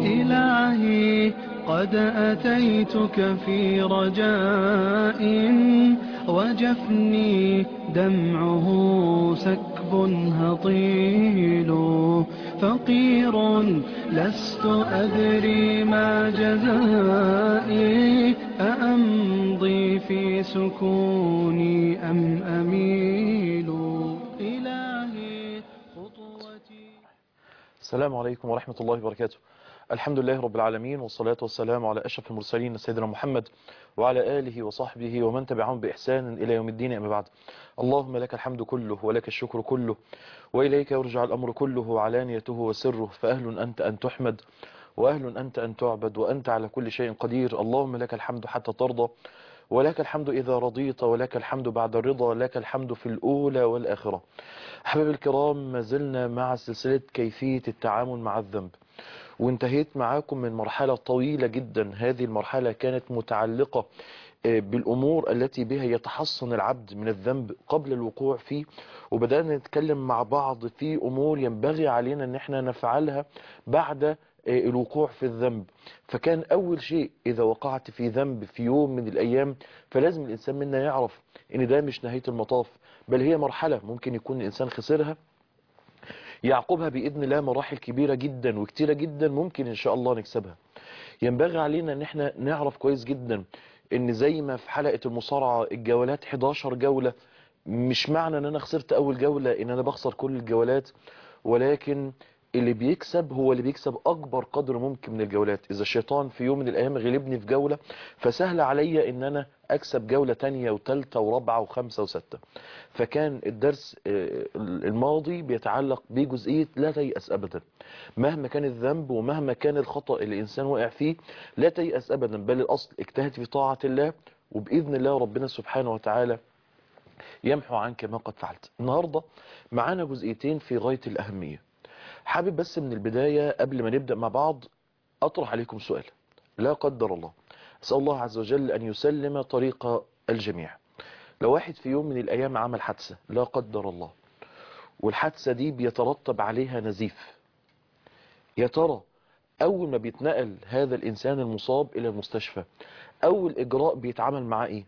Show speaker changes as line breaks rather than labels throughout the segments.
إلهي قد أتيتك في رجاء وجفني دمعه سكب هطيل فقير لست أدري ما جزائي أأمضي في سكوني أم أميل إلهي خطوتي
السلام عليكم ورحمة الله وبركاته الحمد لله رب العالمين والصلاة والسلام على أشرف المرسلين سيدنا محمد وعلى آله وصحبه ومن تبعهم بإحسان إلى يوم الدين أما بعد اللهم لك الحمد كله ولك الشكر كله وإليك يرجع الأمر كله علانيته وسره فأهل أنت أن تحمد وأهل أنت أن تعبد وأنت على كل شيء قدير اللهم لك الحمد حتى ترضى ولك الحمد إذا رضيت ولك الحمد بعد الرضا لك الحمد في الأولى والآخرة أحباب الكرام ما زلنا مع سلسلة كيفية التعامل مع الذنب وانتهيت معاكم من مرحلة طويلة جدا هذه المرحلة كانت متعلقة بالأمور التي بها يتحصن العبد من الذنب قبل الوقوع فيه وبدأنا نتكلم مع بعض في أمور ينبغي علينا أن احنا نفعلها بعد الوقوع في الذنب فكان أول شيء إذا وقعت في ذنب في يوم من الأيام فلازم الإنسان منا يعرف أن ده مش نهاية المطاف بل هي مرحلة ممكن يكون الإنسان خسرها يعقبها بإذن الله مراحل كبيرة جدا وكتيرة جدا ممكن إن شاء الله نكسبها ينبغي علينا أن احنا نعرف كويس جدا أن زي ما في حلقة المصارعة الجولات 11 جولة مش معنى أن أنا خسرت أول جولة أن أنا بخسر كل الجولات ولكن اللي بيكسب هو اللي بيكسب أكبر قدر ممكن من الجولات إذا الشيطان في يوم من الأيام غلبني في جولة فسهل عليا أن أنا أكسب جولة تانية وتالتة ورابعة وخمسة وستة فكان الدرس الماضي بيتعلق بجزئية لا تيأس أبدا مهما كان الذنب ومهما كان الخطأ اللي الإنسان وقع فيه لا تيأس أبدا بل الأصل اجتهد في طاعة الله وبإذن الله ربنا سبحانه وتعالى يمحو عنك ما قد فعلت النهاردة معانا جزئيتين في غاية الأهمية حابب بس من البداية قبل ما نبدأ مع بعض أطرح عليكم سؤال لا قدر الله أسأل الله عز وجل أن يسلم طريق الجميع لو واحد في يوم من الأيام عمل حادثة لا قدر الله والحادثة دي بيترتب عليها نزيف يا ترى أول ما بيتنقل هذا الإنسان المصاب إلى المستشفى أول إجراء بيتعامل معاه إيه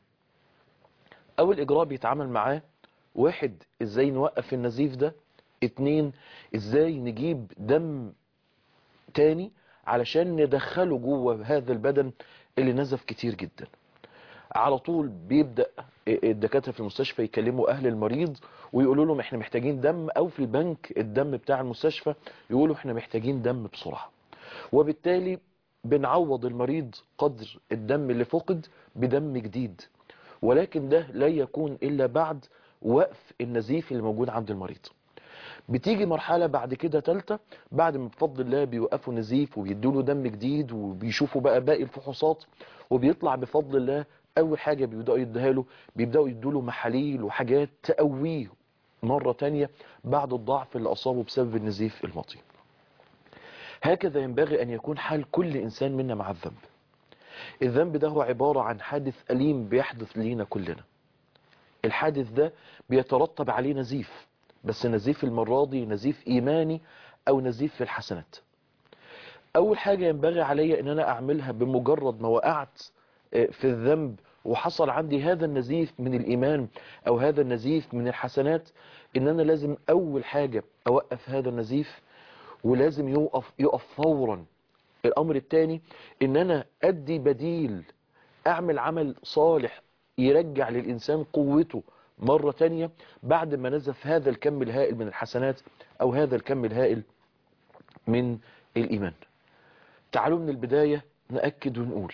أول إجراء بيتعامل معاه واحد إزاي نوقف النزيف ده اتنين ازاي نجيب دم تاني علشان ندخله جوه هذا البدن اللي نزف كتير جدا على طول بيبدأ الدكاترة في المستشفى يكلموا اهل المريض ويقولوا لهم احنا محتاجين دم او في البنك الدم بتاع المستشفى يقولوا احنا محتاجين دم بسرعة وبالتالي بنعوض المريض قدر الدم اللي فقد بدم جديد ولكن ده لا يكون الا بعد وقف النزيف اللي موجود عند المريض بتيجي مرحلة بعد كده تالتة بعد ما بفضل الله بيوقفوا نزيف وبيدوا له دم جديد وبيشوفوا بقى باقي الفحوصات وبيطلع بفضل الله أول حاجة بيبدأوا يديها له بيبدأوا يدوا له محاليل وحاجات تقويه مرة تانية بعد الضعف اللي أصابه بسبب النزيف الماضي هكذا ينبغي أن يكون حال كل إنسان منا مع الذنب الذنب ده هو عبارة عن حادث أليم بيحدث لينا كلنا الحادث ده بيترتب عليه نزيف بس نزيف المرة دي نزيف إيماني أو نزيف في الحسنات أول حاجة ينبغي علي أن أنا أعملها بمجرد ما وقعت في الذنب وحصل عندي هذا النزيف من الإيمان أو هذا النزيف من الحسنات إن أنا لازم أول حاجة أوقف هذا النزيف ولازم يقف, يقف فورا الأمر الثاني إن أنا أدي بديل أعمل عمل صالح يرجع للإنسان قوته مرة تانية بعد ما نزف هذا الكم الهائل من الحسنات أو هذا الكم الهائل من الإيمان تعالوا من البداية نأكد ونقول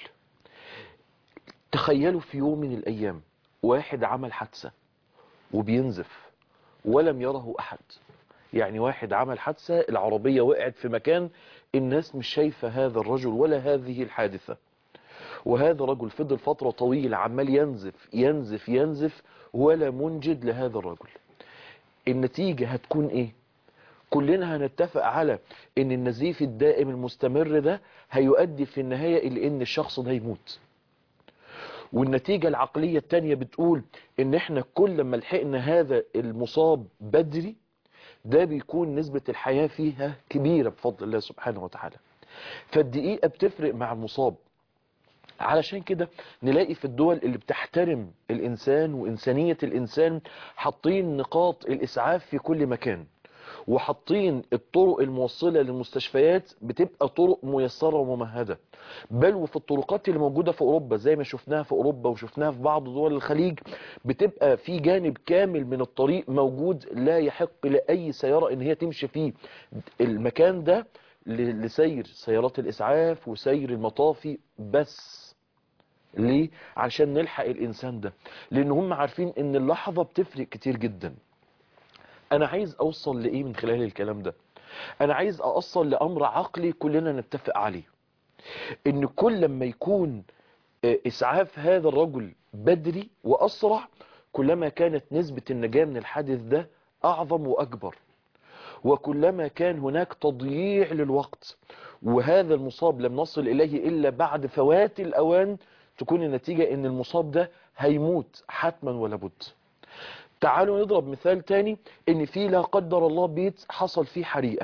تخيلوا في يوم من الأيام واحد عمل حادثة وبينزف ولم يره أحد يعني واحد عمل حادثة العربية وقعت في مكان الناس مش شايفة هذا الرجل ولا هذه الحادثة وهذا رجل فضل فترة طويلة عمال ينزف ينزف ينزف ولا منجد لهذا الرجل النتيجة هتكون ايه كلنا هنتفق على ان النزيف الدائم المستمر ده هيؤدي في النهاية الى ان الشخص ده يموت والنتيجة العقلية التانية بتقول ان احنا كل ما لحقنا هذا المصاب بدري ده بيكون نسبة الحياة فيها كبيرة بفضل الله سبحانه وتعالى فالدقيقة بتفرق مع المصاب علشان كده نلاقي في الدول اللي بتحترم الإنسان وإنسانية الإنسان حاطين نقاط الإسعاف في كل مكان وحاطين الطرق الموصلة للمستشفيات بتبقى طرق ميسرة وممهدة بل وفي الطرقات اللي موجودة في أوروبا زي ما شفناها في أوروبا وشفناها في بعض دول الخليج بتبقى في جانب كامل من الطريق موجود لا يحق لأي سيارة إن هي تمشي فيه المكان ده ل- لسير سيارات الإسعاف وسير المطافي بس ليه؟ عشان نلحق الإنسان ده لأن هم عارفين إن اللحظة بتفرق كتير جدا أنا عايز أوصل لإيه من خلال الكلام ده أنا عايز أوصل لأمر عقلي كلنا نتفق عليه إن كل ما يكون آه، إسعاف هذا الرجل بدري وأسرع كلما كانت نسبة النجاة من الحادث ده أعظم وأكبر وكلما كان هناك تضييع للوقت وهذا المصاب لم نصل إليه إلا بعد فوات الأوان تكون النتيجة ان المصاب ده هيموت حتما ولا بد تعالوا نضرب مثال تاني ان في لا قدر الله بيت حصل فيه حريقة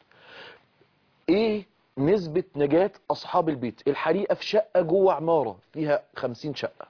ايه نسبة نجاة اصحاب البيت الحريقة في شقة جوه عمارة فيها خمسين شقة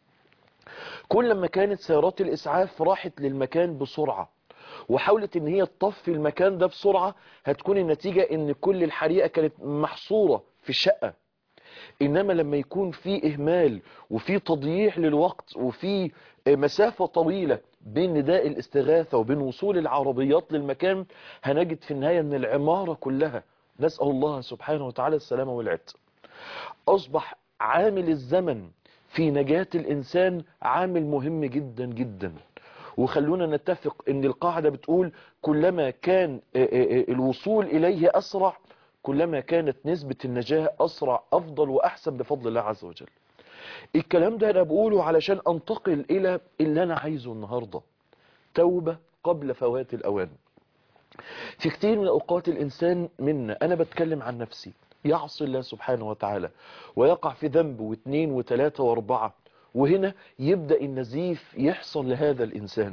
كل ما كانت سيارات الاسعاف راحت للمكان بسرعة وحاولت ان هي تطفي المكان ده بسرعة هتكون النتيجة ان كل الحريقة كانت محصورة في الشقة انما لما يكون في اهمال وفي تضييع للوقت وفي مسافة طويلة بين نداء الاستغاثة وبين وصول العربيات للمكان هنجد في النهاية ان العمارة كلها نسأل الله سبحانه وتعالى السلامة والعت اصبح عامل الزمن في نجاة الانسان عامل مهم جدا جدا وخلونا نتفق ان القاعدة بتقول كلما كان الوصول اليه اسرع كلما كانت نسبة النجاة أسرع أفضل وأحسن بفضل الله عز وجل الكلام ده أنا بقوله علشان أنتقل إلى اللي أنا عايزه النهاردة توبة قبل فوات الأوان في كتير من أوقات الإنسان منا أنا بتكلم عن نفسي يعصي الله سبحانه وتعالى ويقع في ذنب واثنين وثلاثة واربعة وهنا يبدأ النزيف يحصل لهذا الإنسان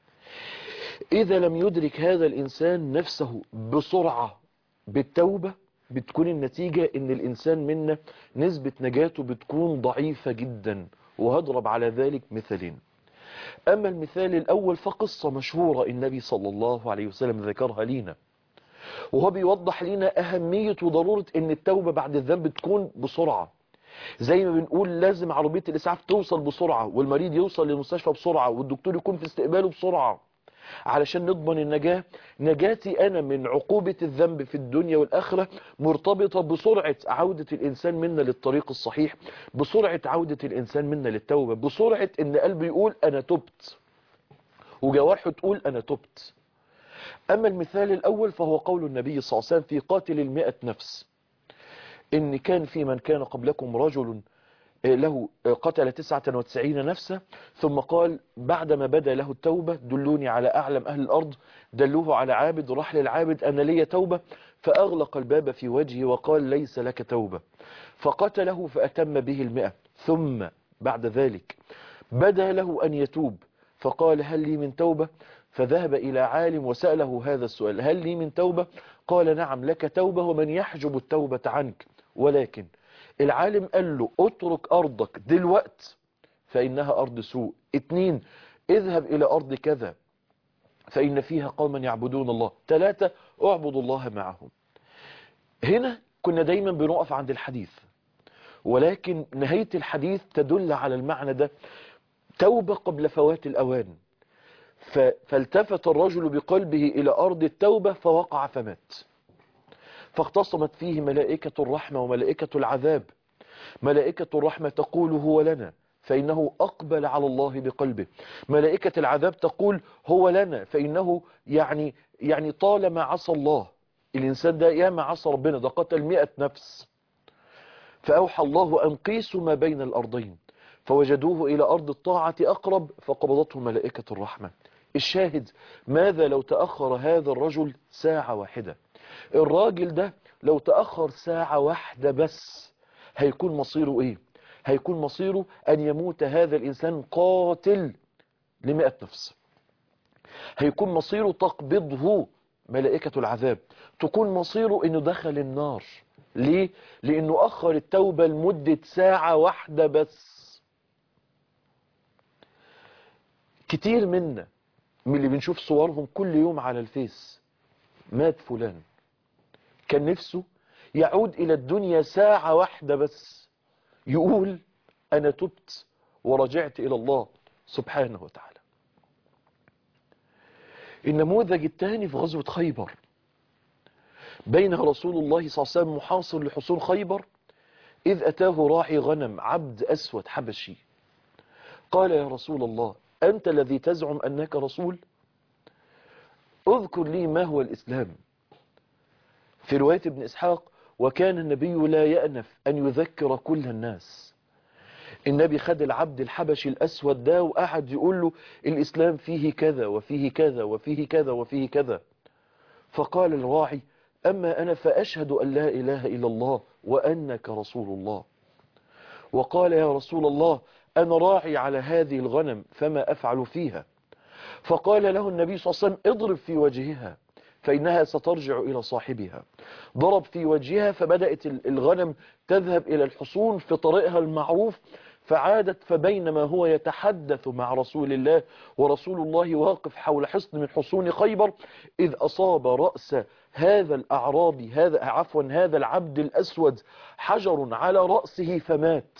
إذا لم يدرك هذا الإنسان نفسه بسرعة بالتوبة بتكون النتيجة ان الانسان منا نسبة نجاته بتكون ضعيفة جدا وهضرب على ذلك مثالين اما المثال الاول فقصة مشهورة النبي صلى الله عليه وسلم ذكرها لينا وهو بيوضح لنا اهمية وضرورة ان التوبة بعد الذنب تكون بسرعة زي ما بنقول لازم عربية الاسعاف توصل بسرعة والمريض يوصل للمستشفى بسرعة والدكتور يكون في استقباله بسرعة علشان نضمن النجاة نجاتي أنا من عقوبة الذنب في الدنيا والآخرة مرتبطة بسرعة عودة الإنسان منا للطريق الصحيح بسرعة عودة الإنسان منا للتوبة بسرعة إن قلبه يقول أنا تبت وجوارحه تقول أنا تبت أما المثال الأول فهو قول النبي صلى الله عليه وسلم في قاتل المئة نفس إن كان في من كان قبلكم رجل له قتل 99 نفسا ثم قال بعدما بدا له التوبة دلوني على أعلم أهل الأرض دلوه على عابد راح للعابد أنا لي توبة فأغلق الباب في وجهه وقال ليس لك توبة فقتله فأتم به المئة ثم بعد ذلك بدا له أن يتوب فقال هل لي من توبة فذهب إلى عالم وسأله هذا السؤال هل لي من توبة قال نعم لك توبة ومن يحجب التوبة عنك ولكن العالم قال له اترك أرضك دلوقت فإنها أرض سوء اتنين اذهب إلى أرض كذا فإن فيها قوما يعبدون الله ثلاثة اعبد الله معهم هنا كنا دايما بنقف عند الحديث ولكن نهاية الحديث تدل على المعنى ده توبة قبل فوات الأوان فالتفت الرجل بقلبه إلى أرض التوبة فوقع فمات فاختصمت فيه ملائكة الرحمة وملائكة العذاب ملائكة الرحمة تقول هو لنا فإنه أقبل على الله بقلبه ملائكة العذاب تقول هو لنا فإنه يعني يعني طالما عصى الله الإنسان ده ياما عصى ربنا ده قتل مئة نفس فأوحى الله أن قيسوا ما بين الأرضين فوجدوه إلى أرض الطاعة أقرب فقبضته ملائكة الرحمة الشاهد ماذا لو تأخر هذا الرجل ساعة واحدة الراجل ده لو تأخر ساعة واحدة بس هيكون مصيره ايه هيكون مصيره ان يموت هذا الانسان قاتل لمئة نفس هيكون مصيره تقبضه ملائكة العذاب تكون مصيره انه دخل النار ليه لانه اخر التوبة لمدة ساعة واحدة بس كتير منا من اللي بنشوف صورهم كل يوم على الفيس مات فلان كان نفسه يعود الى الدنيا ساعة واحدة بس يقول انا تبت ورجعت الى الله سبحانه وتعالى النموذج الثاني في غزوة خيبر بين رسول الله صلى الله عليه وسلم محاصر لحصول خيبر إذ أتاه راعي غنم عبد أسود حبشي قال يا رسول الله أنت الذي تزعم أنك رسول اذكر لي ما هو الإسلام في رواية ابن إسحاق وكان النبي لا يأنف أن يذكر كل الناس النبي خد العبد الحبشي الأسود ده وقعد يقول له الإسلام فيه كذا وفيه كذا وفيه كذا وفيه كذا فقال الراعي أما أنا فأشهد أن لا إله إلا الله وأنك رسول الله وقال يا رسول الله أنا راعي على هذه الغنم فما أفعل فيها فقال له النبي صلى الله عليه وسلم اضرب في وجهها فإنها سترجع إلى صاحبها ضرب في وجهها فبدأت الغنم تذهب إلى الحصون في طريقها المعروف فعادت فبينما هو يتحدث مع رسول الله ورسول الله واقف حول حصن من حصون خيبر إذ أصاب رأس هذا الأعرابي هذا عفوا هذا العبد الأسود حجر على رأسه فمات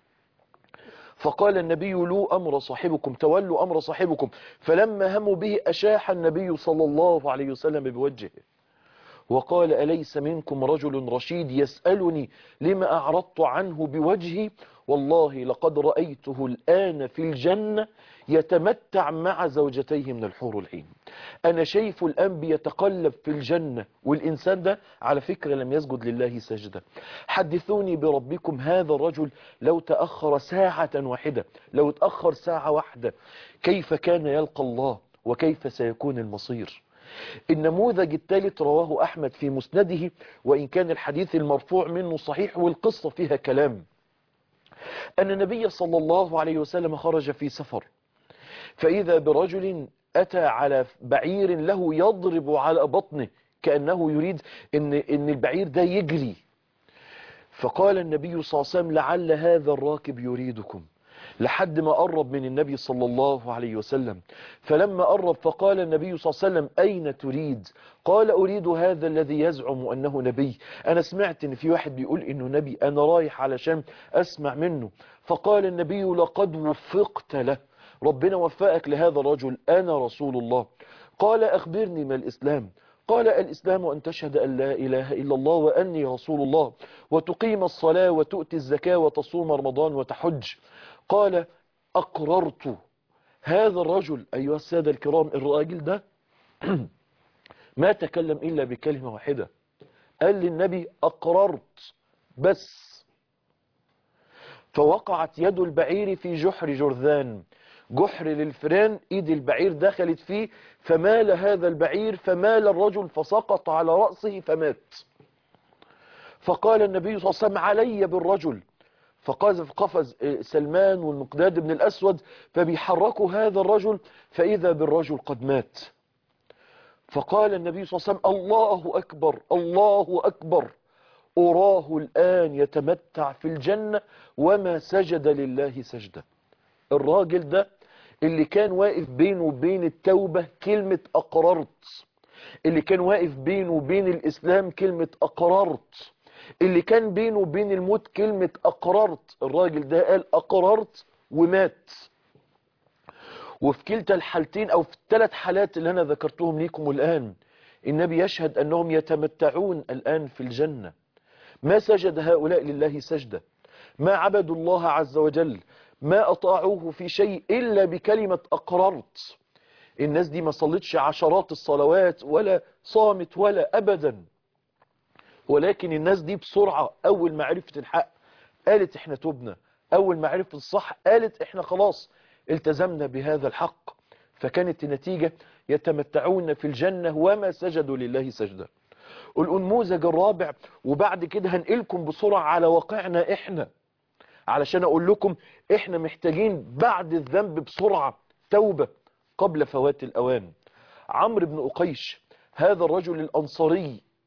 فقال النبي له أمر صاحبكم تولوا أمر صاحبكم فلما هموا به أشاح النبي صلى الله عليه وسلم بوجهه وقال أليس منكم رجل رشيد يسألني لما أعرضت عنه بوجهي والله لقد رأيته الآن في الجنة يتمتع مع زوجتيه من الحور العين أنا شايف الآن بيتقلب في الجنة والإنسان ده على فكرة لم يسجد لله سجدة حدثوني بربكم هذا الرجل لو تأخر ساعة واحدة لو تأخر ساعة واحدة كيف كان يلقى الله وكيف سيكون المصير النموذج الثالث رواه أحمد في مسنده وإن كان الحديث المرفوع منه صحيح والقصة فيها كلام أن النبي صلى الله عليه وسلم خرج في سفر فإذا برجل أتى على بعير له يضرب على بطنه كأنه يريد إن, إن البعير ده يجري فقال النبي صلى الله عليه وسلم لعل هذا الراكب يريدكم لحد ما قرب من النبي صلى الله عليه وسلم فلما قرب فقال النبي صلى الله عليه وسلم أين تريد قال أريد هذا الذي يزعم أنه نبي أنا سمعت أن في واحد بيقول أنه نبي أنا رايح علشان أسمع منه فقال النبي لقد وفقت له ربنا وفقك لهذا الرجل أنا رسول الله قال أخبرني ما الإسلام قال الإسلام أن تشهد أن لا إله إلا الله وأني رسول الله وتقيم الصلاة وتؤتي الزكاة وتصوم رمضان وتحج قال أقررت هذا الرجل أيها السادة الكرام الراجل ده ما تكلم إلا بكلمة واحدة قال للنبي أقررت بس فوقعت يد البعير في جحر جرذان جحر للفران ايد البعير دخلت فيه فمال هذا البعير فمال الرجل فسقط على رأسه فمات فقال النبي صلى الله عليه وسلم علي بالرجل فقذف قفز سلمان والمقداد بن الأسود فبيحركوا هذا الرجل فإذا بالرجل قد مات فقال النبي صلى الله عليه وسلم الله أكبر الله أكبر أراه الآن يتمتع في الجنة وما سجد لله سجدة الراجل ده اللي كان واقف بينه وبين التوبة كلمة أقررت اللي كان واقف بينه وبين الإسلام كلمة أقررت اللي كان بينه وبين الموت كلمة أقررت الراجل ده قال أقررت ومات وفي كلتا الحالتين أو في الثلاث حالات اللي أنا ذكرتهم ليكم الآن النبي يشهد أنهم يتمتعون الآن في الجنة ما سجد هؤلاء لله سجدة ما عبدوا الله عز وجل ما أطاعوه في شيء إلا بكلمة أقررت الناس دي ما صلتش عشرات الصلوات ولا صامت ولا أبدا ولكن الناس دي بسرعة أول ما عرفت الحق قالت إحنا تبنا أول ما عرفت الصح قالت إحنا خلاص التزمنا بهذا الحق فكانت النتيجة يتمتعون في الجنة وما سجدوا لله سجدا الأنموذج الرابع وبعد كده هنقلكم بسرعة على واقعنا إحنا علشان أقول لكم إحنا محتاجين بعد الذنب بسرعة توبة قبل فوات الأوان عمرو بن أقيش هذا الرجل الأنصاري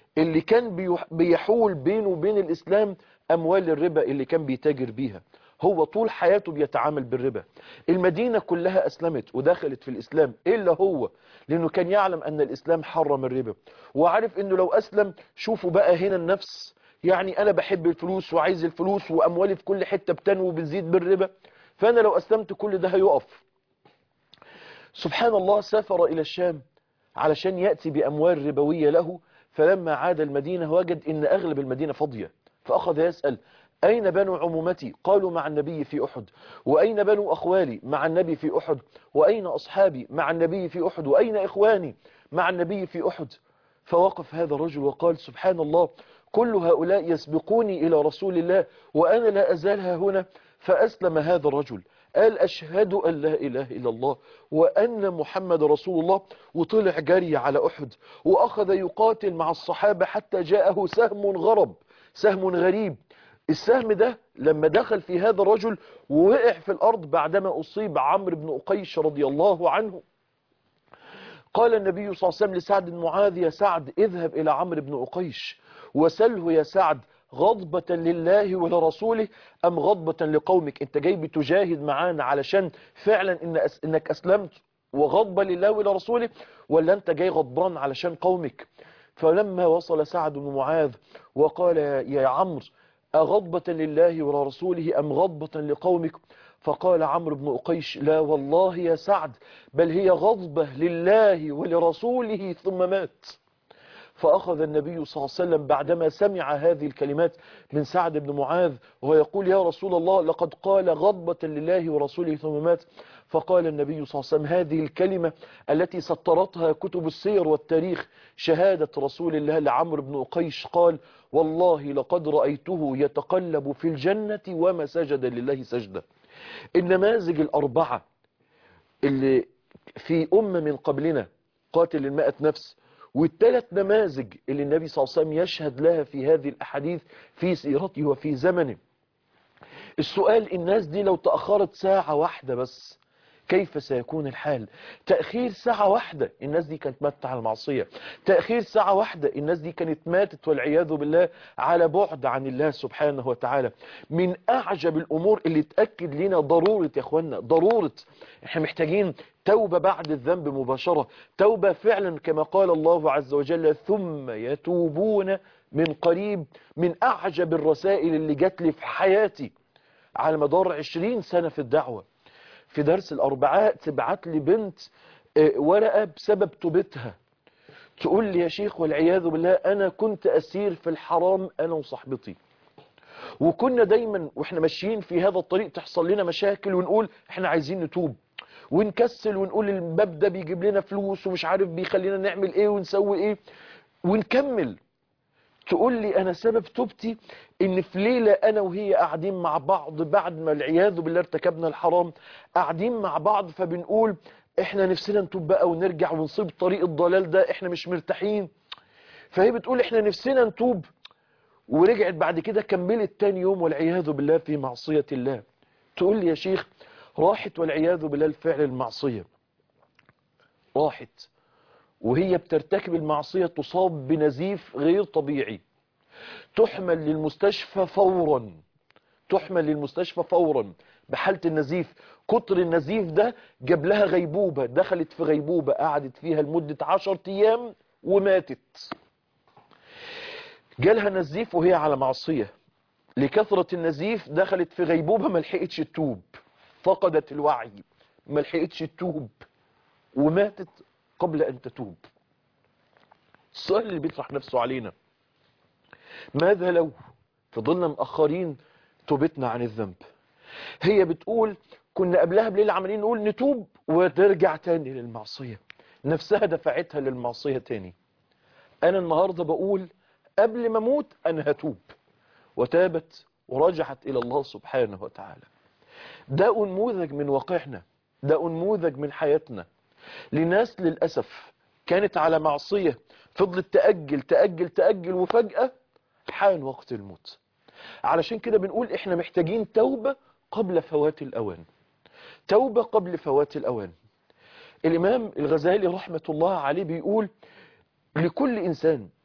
اللي كان بيح- بيحول بينه وبين الإسلام أموال الربا اللي كان بيتاجر بيها هو طول حياته بيتعامل بالربا المدينة كلها أسلمت ودخلت في الإسلام إلا هو لأنه كان يعلم أن الإسلام حرم الربا وعارف أنه لو أسلم شوفوا بقى هنا النفس يعني أنا بحب الفلوس وعايز الفلوس وأموالي في كل حتة بتنمو وبتزيد بالربا فأنا لو أسلمت كل ده هيقف سبحان الله سافر إلى الشام علشان يأتي بأموال ربوية له فلما عاد المدينة وجد إن أغلب المدينة فاضية فأخذ يسأل أين بنو عمومتي قالوا مع النبي في أحد وأين بنو أخوالي مع النبي في أحد وأين أصحابي مع النبي في أحد وأين إخواني مع النبي في أحد فوقف هذا الرجل وقال سبحان الله كل هؤلاء يسبقوني إلى رسول الله وأنا لا أزال ها هنا فأسلم هذا الرجل قال أشهد أن لا إله إلا الله وأن محمد رسول الله وطلع جري على أحد وأخذ يقاتل مع الصحابة حتى جاءه سهم غرب سهم غريب السهم ده لما دخل في هذا الرجل ووقع في الأرض بعدما أصيب عمرو بن أقيش رضي الله عنه قال النبي صلى الله عليه وسلم لسعد بن معاذ يا سعد اذهب إلى عمرو بن أقيش وسله يا سعد غضبة لله ولرسوله أم غضبة لقومك انت جاي بتجاهد معانا علشان فعلا إن أس إنك أسلمت وغضبة لله ولرسوله ولا انت جاي غضبان علشان قومك فلما وصل سعد بن معاذ وقال يا عمرو أغضبة لله ولرسوله أم غضبة لقومك فقال عمرو بن أقيش لا والله يا سعد بل هي غضبة لله ولرسوله ثم مات فأخذ النبي صلى الله عليه وسلم بعدما سمع هذه الكلمات من سعد بن معاذ وهو يقول يا رسول الله لقد قال غضبة لله ورسوله ثم مات فقال النبي صلى الله عليه وسلم هذه الكلمة التي سطرتها كتب السير والتاريخ شهادة رسول الله لعمرو بن أقيش قال والله لقد رأيته يتقلب في الجنة وما سجد لله سجدة النماذج الأربعة اللي في أمة من قبلنا قاتل المائة نفس والثلاث نماذج اللي النبي صلى الله عليه وسلم يشهد لها في هذه الأحاديث في سيرته وفي زمنه السؤال الناس دي لو تأخرت ساعة واحدة بس كيف سيكون الحال تأخير ساعة واحدة الناس دي كانت ماتت على المعصية تأخير ساعة واحدة الناس دي كانت ماتت والعياذ بالله على بعد عن الله سبحانه وتعالى من أعجب الأمور اللي تأكد لنا ضرورة يا أخوانا ضرورة احنا محتاجين توبة بعد الذنب مباشرة توبة فعلا كما قال الله عز وجل ثم يتوبون من قريب من أعجب الرسائل اللي جات لي في حياتي على مدار عشرين سنة في الدعوة في درس الأربعاء تبعت لي بنت آه، ورقة بسبب توبتها تقول لي يا شيخ والعياذ بالله أنا كنت أسير في الحرام أنا وصاحبتي وكنا دايما واحنا ماشيين في هذا الطريق تحصل لنا مشاكل ونقول احنا عايزين نتوب ونكسل ونقول الباب ده بيجيب لنا فلوس ومش عارف بيخلينا نعمل ايه ونسوي ايه ونكمل تقول لي انا سبب توبتي ان في ليلة انا وهي قاعدين مع بعض بعد ما العياذ بالله ارتكبنا الحرام قاعدين مع بعض فبنقول احنا نفسنا نتوب بقى ونرجع ونصيب طريق الضلال ده احنا مش مرتاحين فهي بتقول احنا نفسنا نتوب ورجعت بعد كده كملت تاني يوم والعياذ بالله في معصية الله تقول لي يا شيخ راحت والعياذ بالله الفعل المعصية راحت وهي بترتكب المعصية تصاب بنزيف غير طبيعي تحمل للمستشفى فورا تحمل للمستشفى فورا بحالة النزيف كتر النزيف ده جاب لها غيبوبة دخلت في غيبوبة قعدت فيها لمدة عشر ايام وماتت جالها نزيف وهي على معصية لكثرة النزيف دخلت في غيبوبة ما لحقتش تتوب فقدت الوعي ما لحقتش تتوب وماتت قبل أن تتوب السؤال اللي بيطرح نفسه علينا ماذا لو فضلنا مأخرين توبتنا عن الذنب هي بتقول كنا قبلها بليلة عمالين نقول نتوب وترجع تاني للمعصية نفسها دفعتها للمعصية تاني أنا النهاردة بقول قبل ما أموت أنا هتوب وتابت ورجعت إلى الله سبحانه وتعالى ده أنموذج من واقعنا ده أنموذج من حياتنا لناس للأسف كانت على معصية فضلت تأجل تأجل تأجل وفجأة حان وقت الموت علشان كده بنقول احنا محتاجين توبة قبل فوات الأوان توبة قبل فوات الأوان الإمام الغزالي رحمة الله عليه بيقول لكل إنسان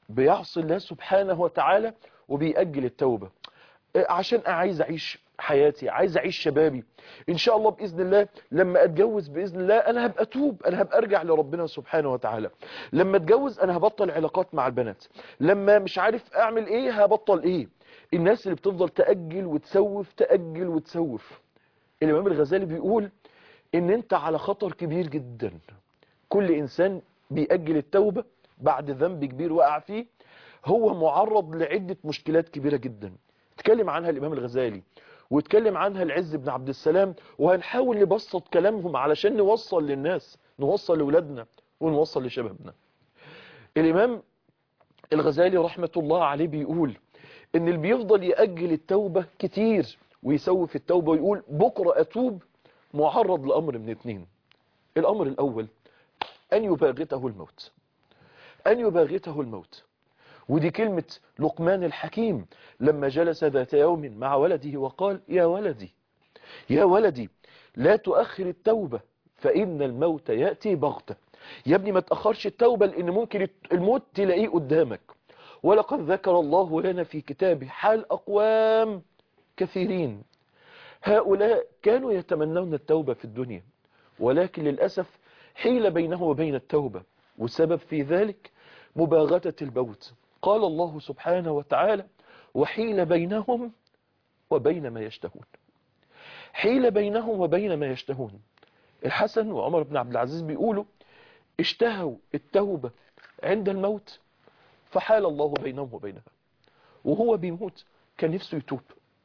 بيعصي الله سبحانه وتعالى وبيأجل التوبة عشان عايز أعيش حياتي عايز أعيش شبابي إن شاء الله بإذن الله لما أتجوز بإذن الله أنا هبقى أتوب أنا هبقى أرجع لربنا سبحانه وتعالى لما أتجوز أنا هبطل علاقات مع البنات لما مش عارف أعمل إيه هبطل إيه الناس اللي بتفضل تأجل وتسوف تأجل وتسوف الإمام الغزالي بيقول إن أنت على خطر كبير جدا كل إنسان بيأجل التوبة بعد ذنب كبير وقع فيه هو معرض لعدة مشكلات كبيرة جدا اتكلم عنها الإمام الغزالي واتكلم عنها العز بن عبد السلام وهنحاول نبسط كلامهم علشان نوصل للناس نوصل لأولادنا ونوصل لشبابنا الإمام الغزالي رحمة الله عليه بيقول ان اللي بيفضل يأجل التوبة كتير ويسوف التوبة ويقول بكرة أتوب معرض لأمر من اتنين الأمر الأول أن يباغته الموت أن يباغته الموت ودي كلمة لقمان الحكيم لما جلس ذات يوم مع ولده وقال يا ولدي يا ولدي لا تؤخر التوبة فإن الموت يأتي بغتة يا ابني ما تأخرش التوبة لأن ممكن الموت تلاقيه قدامك ولقد ذكر الله لنا في كتابه حال أقوام كثيرين هؤلاء كانوا يتمنون التوبة في الدنيا ولكن للأسف حيل بينه وبين التوبة والسبب في ذلك مباغتة الموت قال الله سبحانه وتعالى وحيل بينهم وبين ما يشتهون حيل بينهم وبين ما يشتهون الحسن وعمر بن عبد العزيز بيقولوا اشتهوا التوبة عند الموت فحال الله بينهم وبينها وهو بيموت كان نفسه يتوب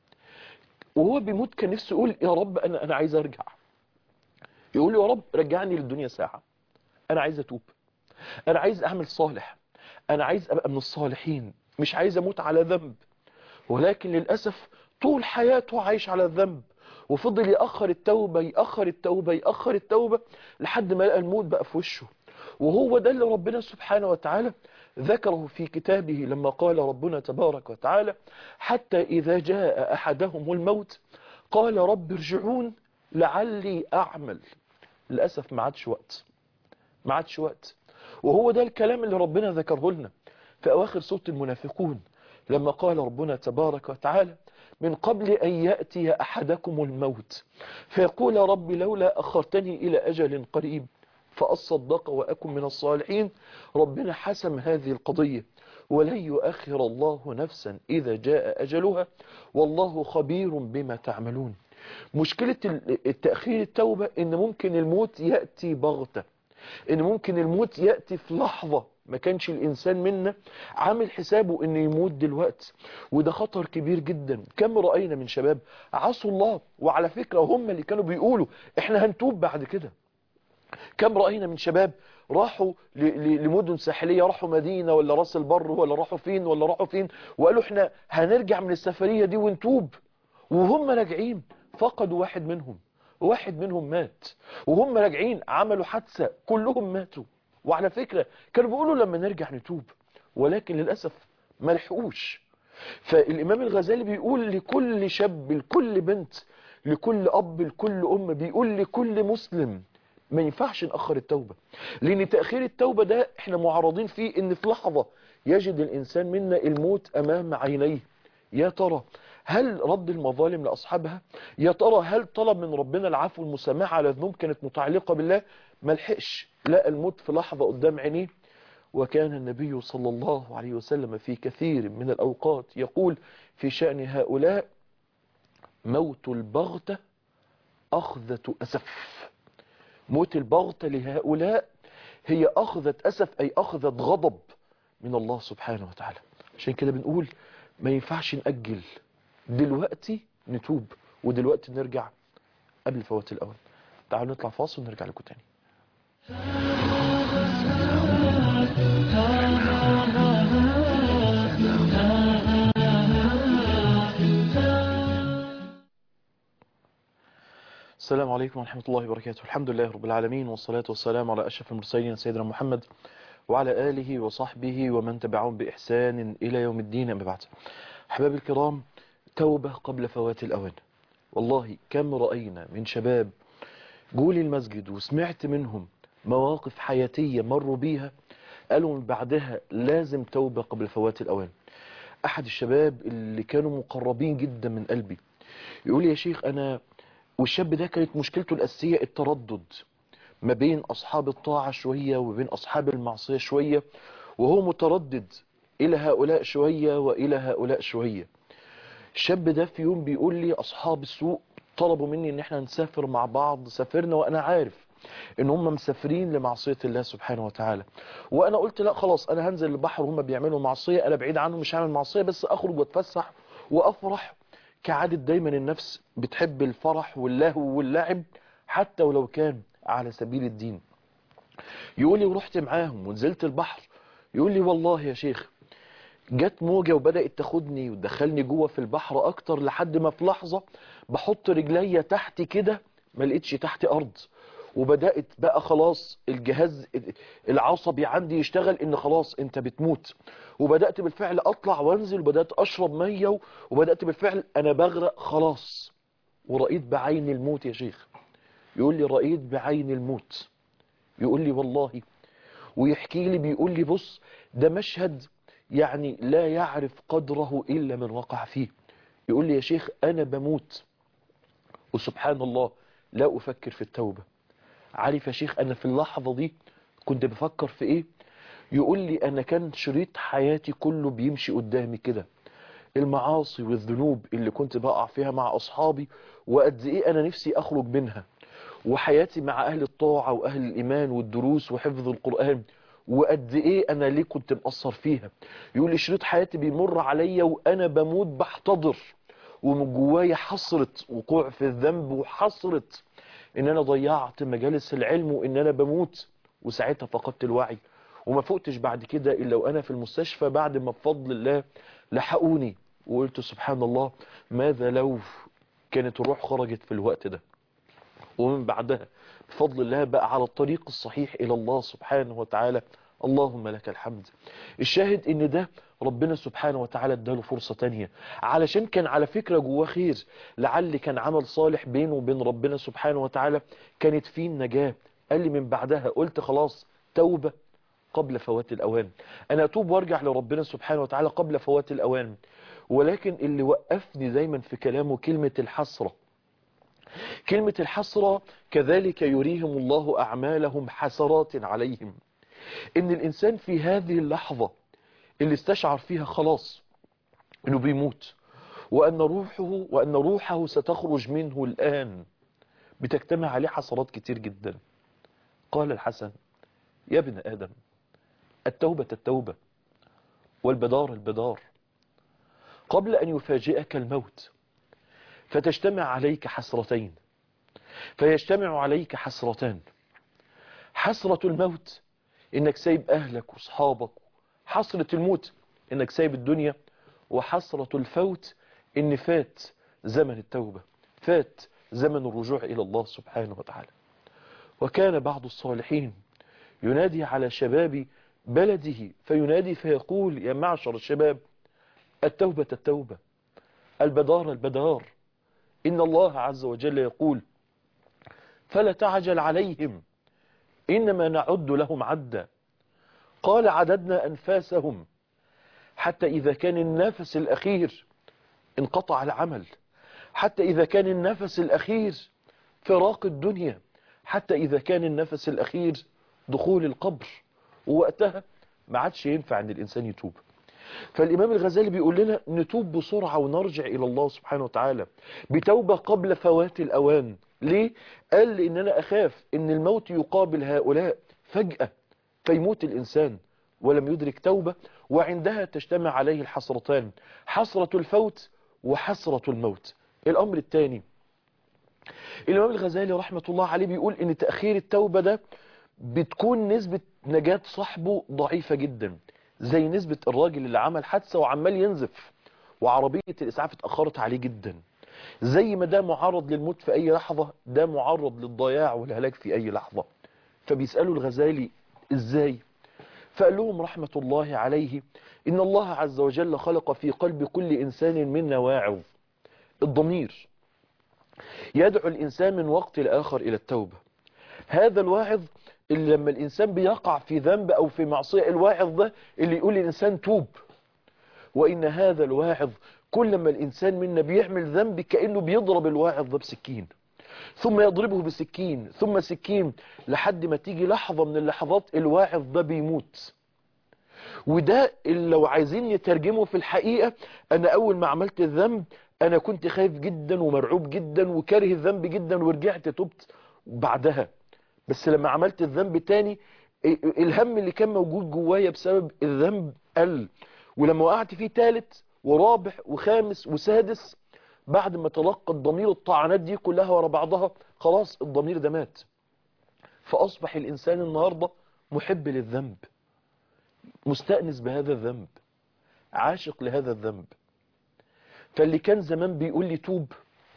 وهو بيموت كان نفسه يقول يا رب أنا, أنا عايز أرجع يقول يا رب رجعني للدنيا ساعة أنا عايز أتوب أنا عايز أعمل صالح أنا عايز أبقى من الصالحين مش عايز أموت على ذنب ولكن للأسف طول حياته عايش على الذنب وفضل يأخر التوبة يأخر التوبة يأخر التوبة لحد ما لقى الموت بقى في وشه وهو ده اللي ربنا سبحانه وتعالى ذكره في كتابه لما قال ربنا تبارك وتعالى حتى إذا جاء أحدهم الموت قال رب ارجعون لعلي أعمل للأسف ما عادش وقت ما عادش وقت وهو ده الكلام اللي ربنا ذكره لنا في أواخر سورة المنافقون لما قال ربنا تبارك وتعالى من قبل أن يأتي أحدكم الموت فيقول رب لولا أخرتني إلى أجل قريب فأصدق وأكن من الصالحين ربنا حسم هذه القضية ولن يؤخر الله نفسا إذا جاء أجلها والله خبير بما تعملون مشكلة التأخير التوبة إن ممكن الموت يأتي بغتة إن ممكن الموت يأتي في لحظة ما كانش الإنسان منا عامل حسابه إنه يموت دلوقتي وده خطر كبير جدا كم رأينا من شباب عصوا الله وعلى فكرة هم اللي كانوا بيقولوا إحنا هنتوب بعد كده كم رأينا من شباب راحوا لمدن ساحلية راحوا مدينة ولا راس البر ولا راحوا فين ولا راحوا فين وقالوا احنا هنرجع من السفرية دي ونتوب وهم راجعين فقدوا واحد منهم واحد منهم مات وهم راجعين عملوا حادثة كلهم ماتوا وعلى فكرة كانوا بيقولوا لما نرجع نتوب ولكن للأسف ما لحقوش فالإمام الغزالي بيقول لكل شاب لكل بنت لكل أب لكل أم بيقول لكل مسلم ما ينفعش نأخر التوبة لأن تأخير التوبة ده احنا معرضين فيه ان في لحظة يجد الإنسان منا الموت أمام عينيه يا ترى هل رد المظالم لأصحابها يا ترى هل طلب من ربنا العفو والمسامحة على ذنوب كانت متعلقة بالله ما لحقش لا الموت في لحظة قدام عينيه وكان النبي صلى الله عليه وسلم في كثير من الأوقات يقول في شأن هؤلاء موت البغتة أخذة أسف موت البغتة لهؤلاء هي أخذة أسف أي أخذة غضب من الله سبحانه وتعالى عشان كده بنقول ما ينفعش نأجل دلوقتي نتوب ودلوقتي نرجع قبل فوات الأول تعالوا نطلع فاصل ونرجع لكم تاني السلام عليكم ورحمة الله وبركاته الحمد لله رب العالمين والصلاة والسلام على أشرف المرسلين سيدنا محمد وعلى آله وصحبه ومن تبعهم بإحسان إلى يوم الدين أما بعد أحباب الكرام توبة قبل فوات الأوان والله كم رأينا من شباب جولي المسجد وسمعت منهم مواقف حياتية مروا بيها قالوا من بعدها لازم توبة قبل فوات الأوان أحد الشباب اللي كانوا مقربين جدا من قلبي يقول لي يا شيخ أنا والشاب ده كانت مشكلته الأساسية التردد ما بين أصحاب الطاعة شوية وبين أصحاب المعصية شوية وهو متردد إلى هؤلاء شوية وإلى هؤلاء شوية الشاب ده في يوم بيقول لي أصحاب السوق طلبوا مني ان احنا نسافر مع بعض سافرنا وانا عارف ان هم مسافرين لمعصية الله سبحانه وتعالى وانا قلت لا خلاص انا هنزل البحر وهم بيعملوا معصية انا بعيد عنهم مش هعمل معصية بس اخرج واتفسح وافرح كعادة دايما النفس بتحب الفرح واللهو واللعب حتى ولو كان على سبيل الدين يقول لي ورحت معاهم ونزلت البحر يقول لي والله يا شيخ جت موجة وبدأت تاخدني وتدخلني جوه في البحر اكتر لحد ما في لحظة بحط رجليا تحت كده ما لقيتش تحت ارض وبدأت بقى خلاص الجهاز العصبي عندي يشتغل ان خلاص انت بتموت وبدأت بالفعل اطلع وانزل وبدأت اشرب مية وبدأت بالفعل انا بغرق خلاص ورأيت بعين الموت يا شيخ يقول لي رأيت بعين الموت يقول لي والله ويحكي لي بيقول لي بص ده مشهد يعني لا يعرف قدره إلا من وقع فيه يقول لي يا شيخ أنا بموت وسبحان الله لا أفكر في التوبة عارف يا شيخ أنا في اللحظة دي كنت بفكر في إيه يقول لي أنا كان شريط حياتي كله بيمشي قدامي كده المعاصي والذنوب اللي كنت بقع فيها مع أصحابي وقد إيه أنا نفسي أخرج منها وحياتي مع أهل الطاعة وأهل الإيمان والدروس وحفظ القرآن وقد ايه انا ليه كنت مقصر فيها يقول لي شريط حياتي بيمر عليا وانا بموت بحتضر ومن جوايا حسرة وقوع في الذنب وحسرة ان انا ضيعت مجالس العلم وان انا بموت وساعتها فقدت الوعي وما فقتش بعد كده الا وانا في المستشفى بعد ما بفضل الله لحقوني وقلت سبحان الله ماذا لو كانت الروح خرجت في الوقت ده ومن بعدها بفضل الله بقى على الطريق الصحيح إلى الله سبحانه وتعالى اللهم لك الحمد الشاهد ان ده ربنا سبحانه وتعالى اداله فرصة تانية علشان كان على فكرة جواه خير لعل كان عمل صالح بينه وبين ربنا سبحانه وتعالى كانت فيه النجاة قال لي من بعدها قلت خلاص توبة قبل فوات الأوان أنا أتوب وارجع لربنا سبحانه وتعالى قبل فوات الأوان ولكن اللي وقفني دايما في كلامه كلمة الحسرة كلمة الحسرة كذلك يريهم الله أعمالهم حسرات عليهم إن الإنسان في هذه اللحظة اللي استشعر فيها خلاص إنه بيموت وأن روحه وأن روحه ستخرج منه الآن بتجتمع عليه حسرات كتير جدا قال الحسن يا ابن آدم التوبة التوبة والبدار البدار قبل أن يفاجئك الموت فتجتمع عليك حسرتين فيجتمع عليك حسرتان حسرة الموت انك سايب اهلك واصحابك حسرة الموت انك سايب الدنيا وحسرة الفوت ان فات زمن التوبة فات زمن الرجوع الى الله سبحانه وتعالى وكان بعض الصالحين ينادي على شباب بلده فينادي فيقول يا معشر الشباب التوبة التوبة البدار البدار إن الله عز وجل يقول فلا تعجل عليهم إنما نعد لهم عدا قال عددنا أنفاسهم حتى إذا كان النفس الأخير انقطع العمل حتى إذا كان النفس الأخير فراق الدنيا حتى إذا كان النفس الأخير دخول القبر ووقتها ما عادش ينفع أن الإنسان يتوب فالإمام الغزالي بيقول لنا نتوب بسرعة ونرجع إلى الله سبحانه وتعالى بتوبة قبل فوات الأوان ليه؟ قال لأن أنا أخاف أن الموت يقابل هؤلاء فجأة فيموت الإنسان ولم يدرك توبة وعندها تجتمع عليه الحسرتان حسرة الفوت وحسرة الموت الأمر الثاني الإمام الغزالي رحمة الله عليه بيقول أن تأخير التوبة ده بتكون نسبة نجاة صاحبه ضعيفة جدا زي نسبة الراجل اللي عمل حادثة وعمال ينزف وعربية الإسعاف اتأخرت عليه جدا زي ما ده معرض للموت في أي لحظة ده معرض للضياع والهلاك في أي لحظة فبيسألوا الغزالي إزاي فقال لهم رحمة الله عليه إن الله عز وجل خلق في قلب كل إنسان منا واعظ الضمير يدعو الإنسان من وقت لآخر إلى التوبة هذا الواعظ اللي لما الإنسان بيقع في ذنب أو في معصية الواعظ ده اللي يقول للإنسان توب وإن هذا الواعظ كل ما الإنسان منا بيعمل ذنب كأنه بيضرب الواعظ ده بسكين ثم يضربه بسكين ثم سكين لحد ما تيجي لحظة من اللحظات الواعظ ده بيموت وده اللي لو عايزين يترجمه في الحقيقة أنا أول ما عملت الذنب أنا كنت خايف جدا ومرعوب جدا وكاره الذنب جدا ورجعت تبت بعدها بس لما عملت الذنب تاني الهم اللي كان موجود جوايا بسبب الذنب قل ولما وقعت فيه تالت ورابع وخامس وسادس بعد ما تلقى الضمير الطعنات دي كلها ورا بعضها خلاص الضمير ده مات فأصبح الإنسان النهاردة محب للذنب مستأنس بهذا الذنب عاشق لهذا الذنب فاللي كان زمان بيقول لي توب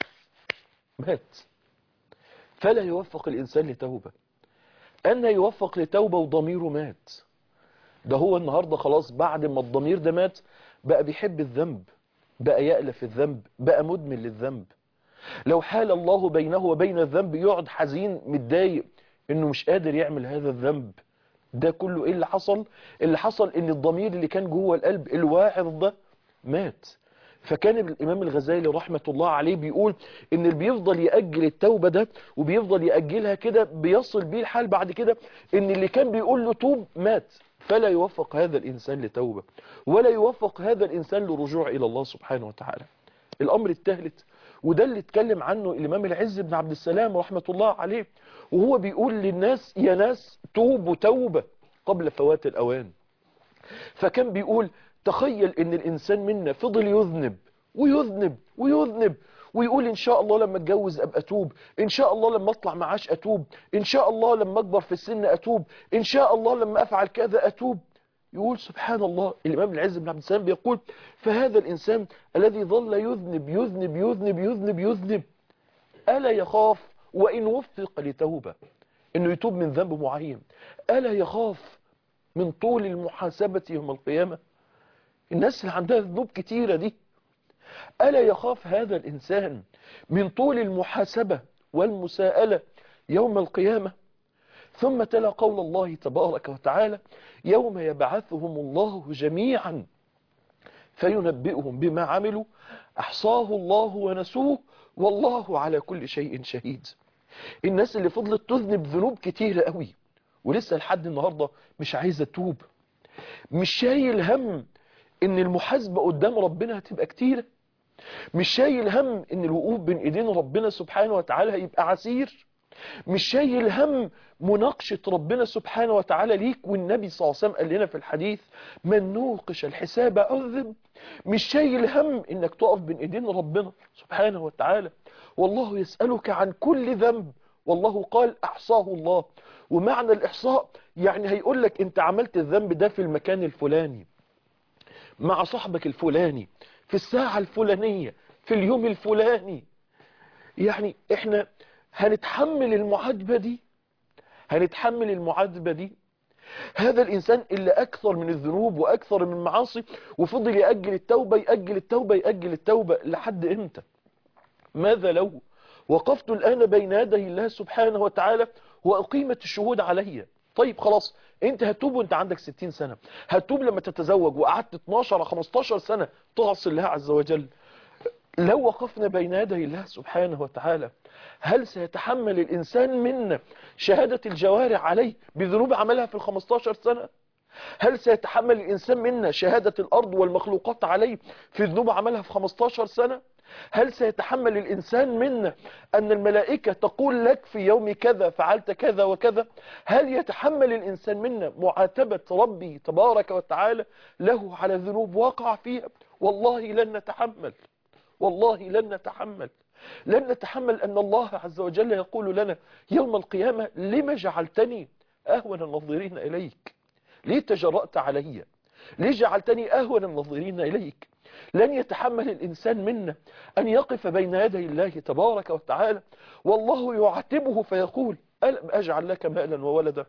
مات فلا يوفق الإنسان لتوبة أن يوفق لتوبة وضميره مات ده هو النهاردة خلاص بعد ما الضمير ده مات بقى بيحب الذنب بقى يألف الذنب بقى مدمن للذنب لو حال الله بينه وبين الذنب يقعد حزين متضايق انه مش قادر يعمل هذا الذنب ده كله ايه اللي حصل اللي حصل ان الضمير اللي كان جوه القلب الواعظ ده مات فكان الامام الغزالي رحمة الله عليه بيقول ان اللي بيفضل يأجل التوبة ده وبيفضل يأجلها كده بيصل بيه الحال بعد كده ان اللي كان بيقول له توب مات فلا يوفق هذا الإنسان لتوبة ولا يوفق هذا الإنسان للرجوع إلى الله سبحانه وتعالى الأمر الثالث وده اللي اتكلم عنه الإمام العز بن عبد السلام رحمة الله عليه وهو بيقول للناس يا ناس توبوا توبة قبل فوات الأوان فكان بيقول تخيل ان الإنسان منا فضل يذنب ويذنب ويذنب ويقول إن شاء الله لما اتجوز أبقى أتوب إن شاء الله لما أطلع معاش أتوب إن شاء الله لما أكبر في السن أتوب إن شاء الله لما أفعل كذا أتوب يقول سبحان الله الإمام العز بن عبد السلام بيقول فهذا الإنسان الذي ظل يذنب يذنب يذنب يذنب يذنب ألا يخاف وإن وفق لتوبة إنه يتوب من ذنب معين ألا يخاف من طول المحاسبة يوم القيامة الناس اللي عندها ذنوب كتيرة دي ألا يخاف هذا الإنسان من طول المحاسبة والمساءلة يوم القيامة ثم تلا قول الله تبارك وتعالى يوم يبعثهم الله جميعا فينبئهم بما عملوا أحصاه الله ونسوه والله على كل شيء شهيد الناس اللي فضلت تذنب ذنوب كتيرة قوي ولسه لحد النهاردة مش عايزة تتوب مش شايل هم ان المحاسبة قدام ربنا هتبقى كتيرة مش شايل هم ان الوقوف بين ايدين ربنا سبحانه وتعالى هيبقى عسير مش شايل هم مناقشة ربنا سبحانه وتعالى ليك والنبي صلى الله عليه وسلم قال لنا في الحديث من نوقش الحساب عذب مش شايل هم انك تقف بين ايدين ربنا سبحانه وتعالى والله يسألك عن كل ذنب والله قال احصاه الله ومعنى الاحصاء يعني هيقول لك انت عملت الذنب ده في المكان الفلاني مع صاحبك الفلاني في الساعة الفلانية في اليوم الفلاني يعني احنا هنتحمل المعاتبة دي هنتحمل المعاتبة دي هذا الإنسان اللي أكثر من الذنوب وأكثر من المعاصي وفضل يأجل التوبة يأجل التوبة يأجل التوبة لحد إمتى ماذا لو وقفت الآن بين يدي الله سبحانه وتعالى وأقيمت الشهود علي طيب خلاص انت هتوب وانت عندك 60 سنة هتوب لما تتزوج وقعدت 12 15 سنة تعصي الله عز وجل لو وقفنا بين يدي الله سبحانه وتعالى هل سيتحمل الإنسان منا شهادة الجوارح عليه بذنوب عملها في ال 15 سنة هل سيتحمل الإنسان منا شهادة الأرض والمخلوقات عليه في ذنوب عملها في 15 سنة هل سيتحمل الإنسان منا أن الملائكة تقول لك في يوم كذا فعلت كذا وكذا هل يتحمل الإنسان منا معاتبة ربي تبارك وتعالى له على ذنوب وقع فيها والله لن نتحمل والله لن نتحمل لن نتحمل أن الله عز وجل يقول لنا يوم القيامة لما جعلتني أهون النظيرين إليك ليه تجرأت علي ليه جعلتني أهون النظيرين إليك لن يتحمل الإنسان منا أن يقف بين يدي الله تبارك وتعالى والله يعاتبه فيقول ألم أجعل لك مالا وولدا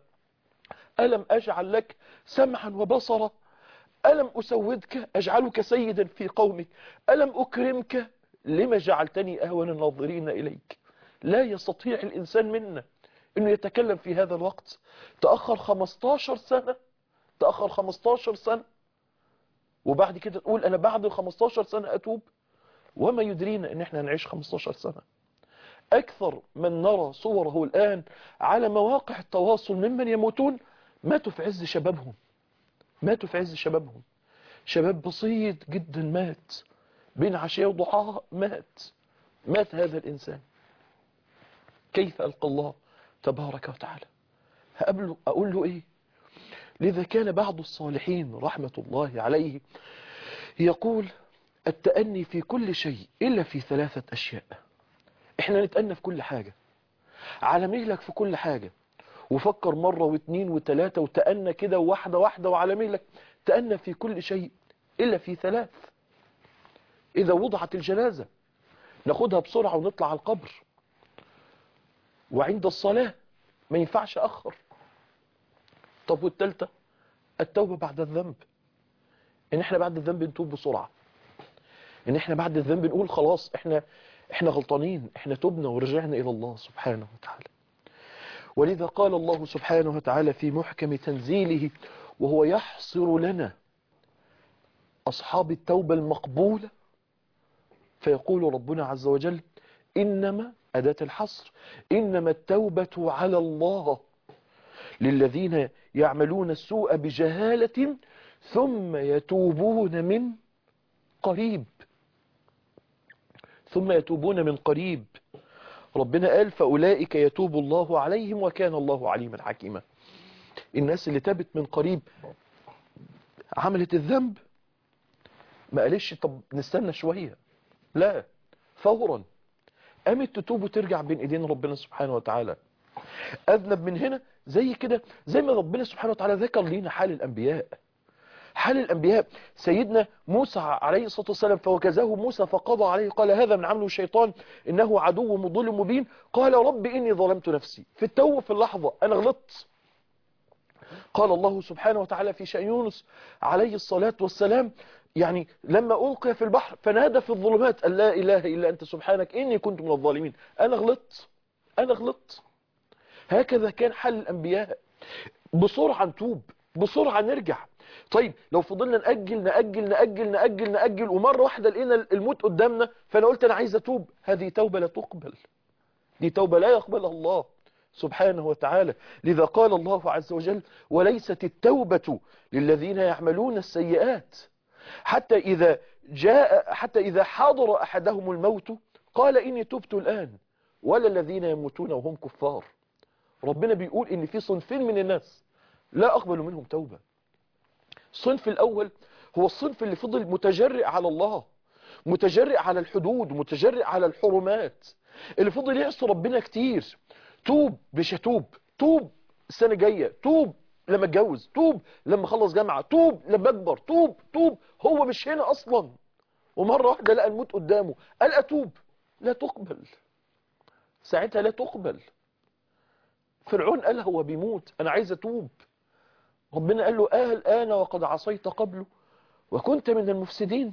ألم أجعل لك سمعا وبصرا ألم أسودك أجعلك سيدا في قومك ألم أكرمك لما جعلتني أهون الناظرين إليك لا يستطيع الإنسان منا انه يتكلم في هذا الوقت تأخر 15 سنة تأخر 15 سنة وبعد كده تقول انا بعد ال 15 سنة اتوب وما يدرينا ان احنا هنعيش 15 سنة اكثر من نرى صوره الان على مواقع التواصل ممن يموتون ماتوا في عز شبابهم ماتوا في عز شبابهم شباب بسيط جدا مات بين عشية وضحاها مات مات هذا الإنسان كيف ألقى الله تبارك وتعالى هقابله أقول له إيه لذا كان بعض الصالحين رحمة الله عليه يقول التأني في كل شيء إلا في ثلاثة أشياء إحنا نتأنى في كل حاجة على مهلك في كل حاجة وفكر مرة واثنين وثلاثة وتأنى كده واحدة واحدة وعلى مهلك تأنى في كل شيء إلا في ثلاث إذا وضعت الجنازة ناخدها بسرعة ونطلع على القبر وعند الصلاة ما ينفعش أخر طب والتالتة التوبة بعد الذنب إن إحنا بعد الذنب نتوب بسرعة إن إحنا بعد الذنب نقول خلاص إحنا إحنا غلطانين إحنا تبنا ورجعنا إلى الله سبحانه وتعالى ولذا قال الله سبحانه وتعالى في محكم تنزيله وهو يحصر لنا أصحاب التوبة المقبولة فيقول ربنا عز وجل إنما أداة الحصر إنما التوبة على الله للذين يعملون السوء بجهالة ثم يتوبون من قريب ثم يتوبون من قريب ربنا قال فأولئك يتوب الله عليهم وكان الله عليما حكيما الناس اللي تابت من قريب عملت الذنب ما قالش طب نستنى شوية لا فورا قامت تتوب وترجع بين ايدين ربنا سبحانه وتعالى اذنب من هنا زي كده زي ما ربنا سبحانه وتعالى ذكر لنا حال الانبياء حال الانبياء سيدنا موسى عليه الصلاه والسلام فوكزه موسى فقضى عليه قال هذا من عمله الشيطان انه عدو مضل مبين قال رب اني ظلمت نفسي في التو في اللحظه انا غلطت قال الله سبحانه وتعالى في شأن يونس عليه الصلاة والسلام يعني لما ألقي في البحر فنادى في الظلمات أن لا إله إلا أنت سبحانك إني كنت من الظالمين أنا غلطت أنا غلطت هكذا كان حال الأنبياء بسرعة نتوب بسرعة نرجع طيب لو فضلنا نأجل نأجل نأجل نأجل نأجل ومرة واحدة لقينا الموت قدامنا فأنا قلت أنا عايز أتوب هذه توبة لا تقبل دي توبة لا يقبلها الله سبحانه وتعالى لذا قال الله عز وجل وليست التوبة للذين يعملون السيئات حتى إذا جاء حتى إذا حضر أحدهم الموت قال إني تبت الآن ولا الذين يموتون وهم كفار ربنا بيقول إن في صنفين من الناس لا أقبل منهم توبة الصنف الأول هو الصنف اللي فضل متجرئ على الله متجرئ على الحدود متجرئ على الحرمات اللي فضل يعصي ربنا كتير توب مش هتوب توب السنة الجاية توب لما اتجوز توب لما اخلص جامعة توب لما اكبر توب توب هو مش هنا اصلا ومرة واحدة لقى الموت قدامه قال اتوب لا تقبل ساعتها لا تقبل فرعون قال هو بيموت انا عايز اتوب ربنا قال له اه الان وقد عصيت قبله وكنت من المفسدين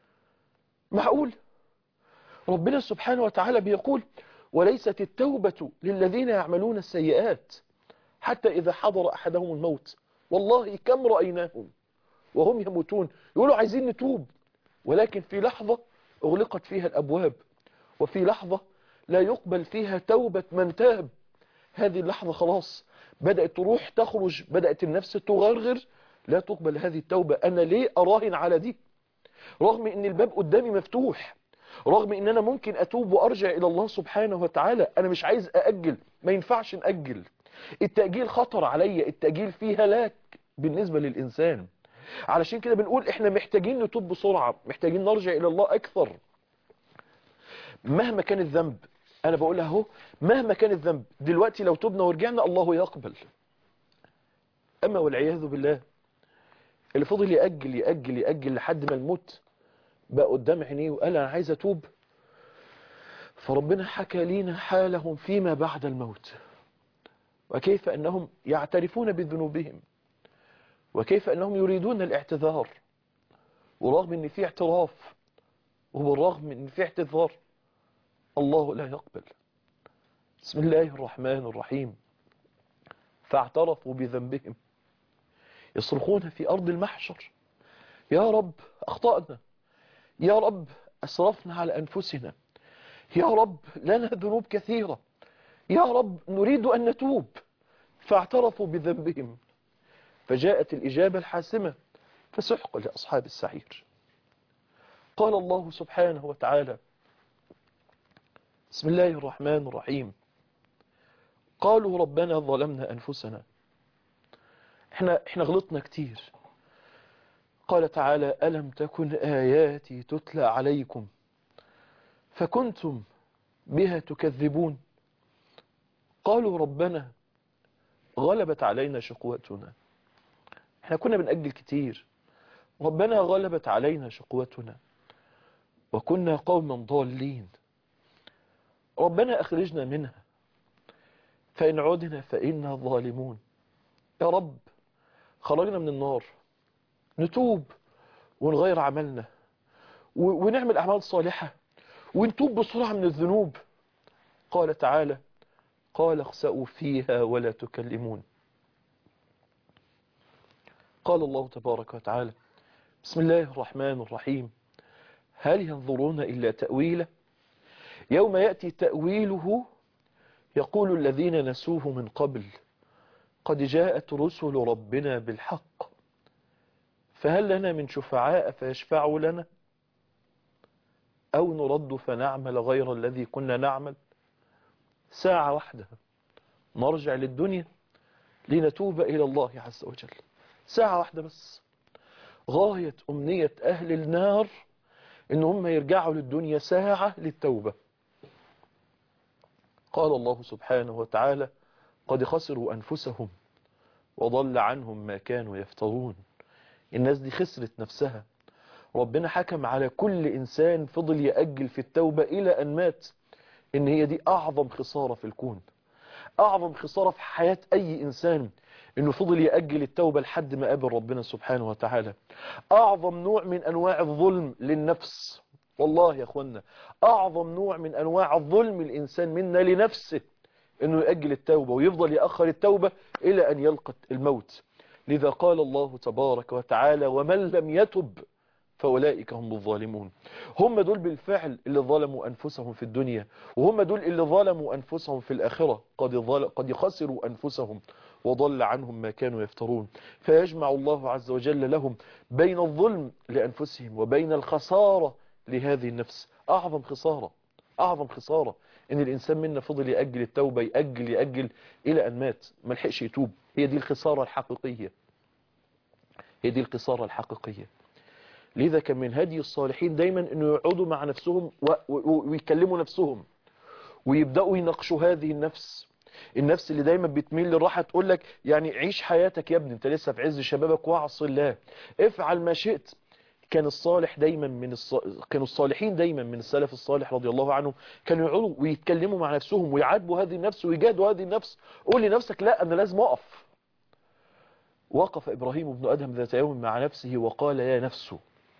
معقول ربنا سبحانه وتعالى بيقول وليست التوبة للذين يعملون السيئات حتى إذا حضر أحدهم الموت والله كم رأيناهم وهم يموتون يقولوا عايزين نتوب ولكن في لحظة أغلقت فيها الأبواب وفي لحظة لا يقبل فيها توبة من تاب هذه اللحظة خلاص بدأت تروح تخرج بدأت النفس تغرغر لا تقبل هذه التوبة أنا ليه أراهن على دي رغم أن الباب قدامي مفتوح رغم ان انا ممكن اتوب وارجع الى الله سبحانه وتعالى انا مش عايز ااجل ما ينفعش ناجل التاجيل خطر عليا التاجيل فيه هلاك بالنسبه للانسان علشان كده بنقول احنا محتاجين نتوب بسرعه محتاجين نرجع الى الله اكثر مهما كان الذنب انا بقولها اهو مهما كان الذنب دلوقتي لو تبنا ورجعنا الله يقبل اما والعياذ بالله اللي فضل ياجل ياجل ياجل لحد ما الموت بقى قدام عينيه وقال انا عايز اتوب فربنا حكى لينا حالهم فيما بعد الموت وكيف انهم يعترفون بذنوبهم وكيف انهم يريدون الاعتذار ورغم ان في اعتراف وبالرغم ان في اعتذار الله لا يقبل بسم الله الرحمن الرحيم فاعترفوا بذنبهم يصرخون في أرض المحشر يا رب أخطأنا يا رب أسرفنا على أنفسنا يا رب لنا ذنوب كثيرة يا رب نريد أن نتوب فاعترفوا بذنبهم فجاءت الإجابة الحاسمة فسحق لأصحاب السعير قال الله سبحانه وتعالى بسم الله الرحمن الرحيم قالوا ربنا ظلمنا أنفسنا احنا, احنا غلطنا كتير قال تعالى ألم تكن آياتي تتلى عليكم فكنتم بها تكذبون قالوا ربنا غلبت علينا شقوتنا احنا كنا بنأجل كتير ربنا غلبت علينا شقوتنا وكنا قوما ضالين ربنا أخرجنا منها فإن عدنا فإنا ظالمون يا رب خرجنا من النار نتوب ونغير عملنا ونعمل أعمال صالحة ونتوب بسرعة من الذنوب قال تعالى قال اخسأوا فيها ولا تكلمون قال الله تبارك وتعالى بسم الله الرحمن الرحيم هل ينظرون إلا تأويله يوم يأتي تأويله يقول الذين نسوه من قبل قد جاءت رسل ربنا بالحق فهل لنا من شفعاء فيشفعوا لنا أو نرد فنعمل غير الذي كنا نعمل ساعة واحدة نرجع للدنيا لنتوب إلى الله عز وجل ساعة واحدة بس غاية أمنية أهل النار إن هم يرجعوا للدنيا ساعة للتوبة قال الله سبحانه وتعالى قد خسروا أنفسهم وضل عنهم ما كانوا يفترون الناس دي خسرت نفسها ربنا حكم على كل إنسان فضل يأجل في التوبة إلى أن مات إن هي دي أعظم خسارة في الكون أعظم خسارة في حياة أي إنسان إنه فضل يأجل التوبة لحد ما قابل ربنا سبحانه وتعالى أعظم نوع من أنواع الظلم للنفس والله يا أخوانا أعظم نوع من أنواع الظلم الإنسان منا لنفسه إنه يأجل التوبة ويفضل يأخر التوبة إلى أن يلقى الموت لذا قال الله تبارك وتعالى ومن لم يتب فأولئك هم الظالمون هم دول بالفعل اللي ظلموا أنفسهم في الدنيا وهم دول اللي ظلموا أنفسهم في الآخرة قد, ظل... قد خسروا أنفسهم وضل عنهم ما كانوا يفترون فيجمع الله عز وجل لهم بين الظلم لأنفسهم وبين الخسارة لهذه النفس أعظم خسارة أعظم خسارة إن الإنسان منا فضل يأجل التوبة يأجل يأجل إلى أن مات ما لحقش يتوب هي دي الخسارة الحقيقية هي دي الخسارة الحقيقية لذا كان من هدي الصالحين دايما انه يقعدوا مع نفسهم ويكلموا نفسهم ويبدأوا يناقشوا هذه النفس النفس اللي دايما بتميل للراحة تقول لك يعني عيش حياتك يا ابني انت لسه في عز شبابك واعص الله افعل ما شئت كان الصالح دايما من الص... كانوا الصالحين دايما من السلف الصالح رضي الله عنهم كانوا يقعدوا ويتكلموا مع نفسهم ويعاتبوا هذه النفس ويجادوا هذه النفس قول لنفسك لا انا لازم اقف وقف ابراهيم بن ادهم ذات يوم مع نفسه وقال يا نفس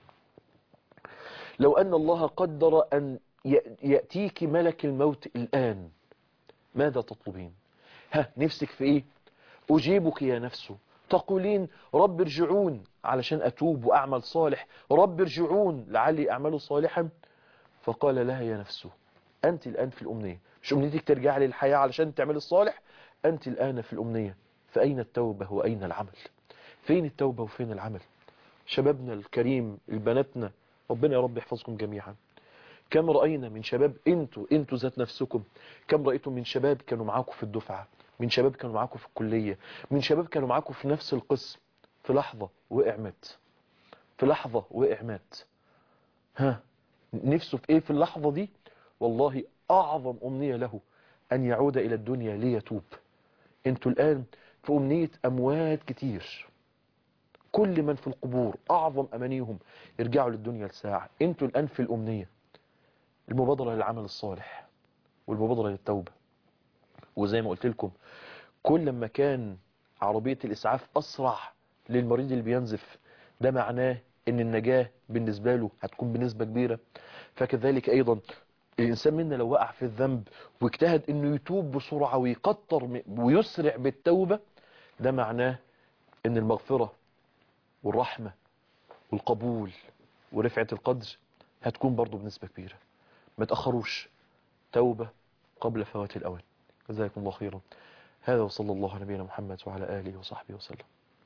لو أن الله قدر أن يأتيك ملك الموت الآن ماذا تطلبين ها نفسك في إيه أجيبك يا نفس تقولين رب ارجعون علشان أتوب وأعمل صالح رب ارجعون لعلي أعمل صالحا فقال لها يا نفس أنت الآن في الأمنية مش أمنيتك ترجع للحياة علشان تعمل الصالح أنت الآن في الأمنية فأين التوبة وأين العمل فين التوبة وفين العمل شبابنا الكريم البناتنا ربنا يا رب يحفظكم جميعا كم رأينا من شباب انتوا انتوا ذات نفسكم كم رأيتم من شباب كانوا معاكم في الدفعة من شباب كانوا معاكم في الكلية من شباب كانوا معاكم في نفس القسم في لحظة وقع مات في لحظة وقع مات ها نفسه في ايه في اللحظة دي والله اعظم امنية له ان يعود الى الدنيا ليتوب انتوا الان في امنية اموات كتير كل من في القبور أعظم أمانيهم يرجعوا للدنيا لساعة انتوا الآن في الأمنية المبادرة للعمل الصالح والمبادرة للتوبة وزي ما قلت لكم كل ما كان عربية الإسعاف أسرع للمريض اللي بينزف ده معناه ان النجاة بالنسبة له هتكون بنسبة كبيرة فكذلك أيضا الإنسان منا لو وقع في الذنب واجتهد انه يتوب بسرعة ويقطر ويسرع بالتوبة ده معناه ان المغفرة والرحمة والقبول ورفعة القدر هتكون برضو بنسبة كبيرة ما تأخروش توبة قبل فوات الأوان جزاكم الله خيرا هذا وصلى الله على نبينا محمد وعلى آله وصحبه وسلم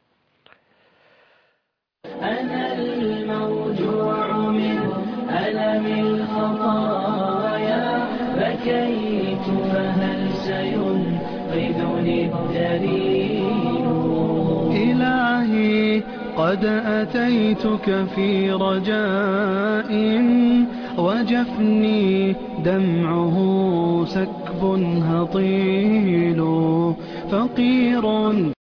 أنا الموجوع من ألم الخطايا بكيت فهل سينقذني الدليل إلهي قد أتيتك في رجاء وجفني دمعه سكب هطيل فقير